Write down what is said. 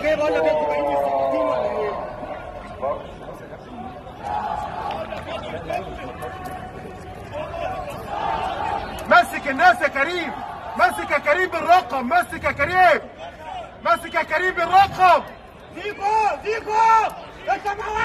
ايه بقول لك انتوا جايين مستفيدين ولا ايه؟ مسك الناس يا كريم مسك يا كريم بالرقم مسك يا كريم مسك يا كريم بالرقم زيكو زيكو انت معايا